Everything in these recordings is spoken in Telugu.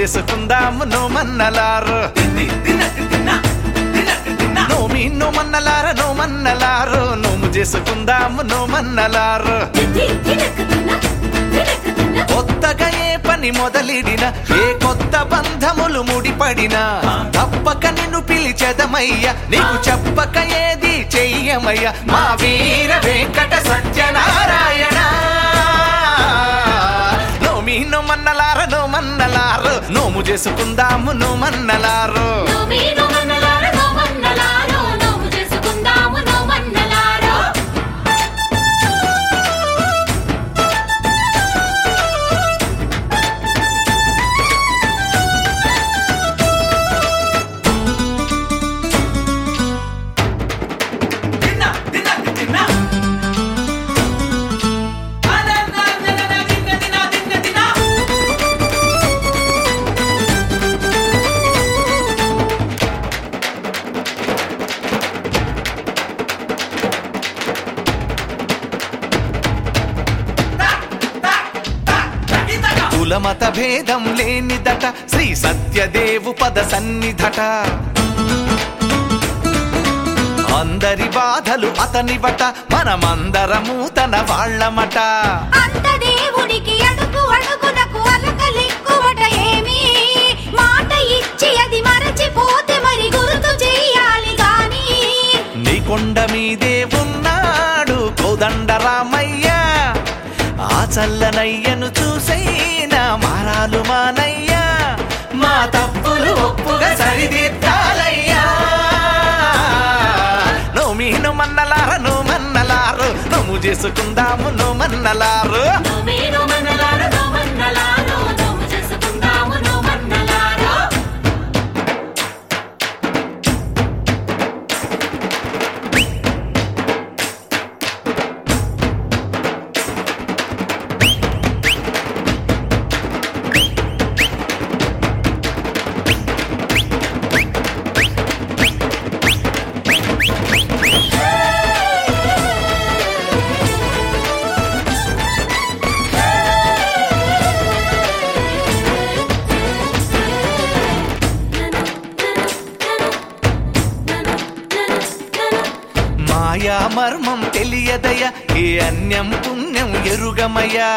చేసుకుందాము నోమన్నలారు నోమి నోమన్నలార నోమన్నలారు నోము చేసుకుందాము నోమన్నలారు కొత్తగా ఏ పని మొదలిడిన ఏ కొత్త బంధములు ముడిపడినా తప్పక నిన్ను పిలిచెదమయ్య నీకు చెప్పక ఏది చెయ్యమయ్య మా వీర వెంకట సత్యనారాయణ నోమి నోమన్నలార నోమన్నలారు నోము చేసుకుందాము నోమన్నలారు కులమత భేదం లేనిదట శ్రీ సత్యదేవు పద సన్నిధట అందరి బాధలు అతనివట మనమందరము తన వాళ్ళమట అంత దేవుడికి అడుగు అడుగునకు అలకలెక్కువట ఏమి మాట ఇచ్చి అది మరచిపోతే మరి గుర్తు చెయ్యాలి గాని నీ కొండ మీదే ఉన్నాడు కోదండరామయ్య ఆ చల్లనయ్యను చూసైనా మారాలు మానయ్యా మా తప్పులు ఒప్పుగా సరిదిద్దాలయ్యా నోమి నోమన్నలార నోమన్నలారు నోము చేసుకుందాము నోమన్నలారు మాయా మర్మం తెలియదయ ఏ అన్యం పుణ్యం ఎరుగమయ్యా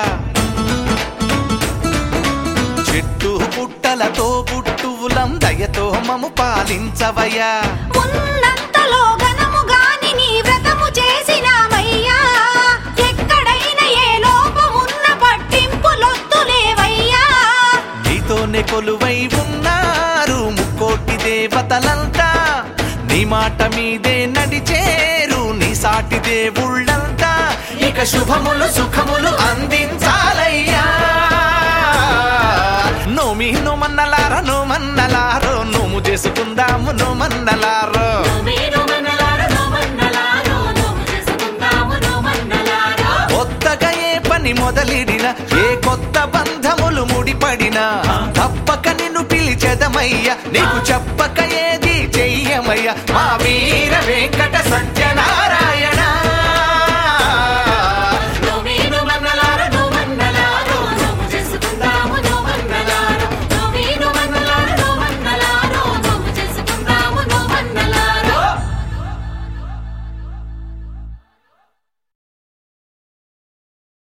చెట్టు పుట్టలతో పుట్టువులం దయతో మము పాలించవయ్యా ఉన్నంతలో ఘనము గాని నీ వ్రతము చేసినామయ్యా ఎక్కడైనా ఏ లోపమున్న పట్టింపులొద్దులేవయ్యా నీతోనే కొలువై ఉన్నారు ముక్కోటి దేవతలంతా నీ మాట మీదే నడిచేరు నీ సాటి దేవుళ్ళంతా ఇక శుభములు సుఖములు అందించాలయ్యా నోమి నోమన్నలార నోమన్నలారో నోము చేసుకుందాము నోమన్నలారో కొత్తగా ఏ పని మొదలిడిన ఏ కొత్త బంధములు ముడిపడినా తప్పక నిన్ను పిలిచెదమయ్య నీకు చెప్పక ఏది చెయ్యమయ్య మా వీర వెంకట సత్యనారాయణ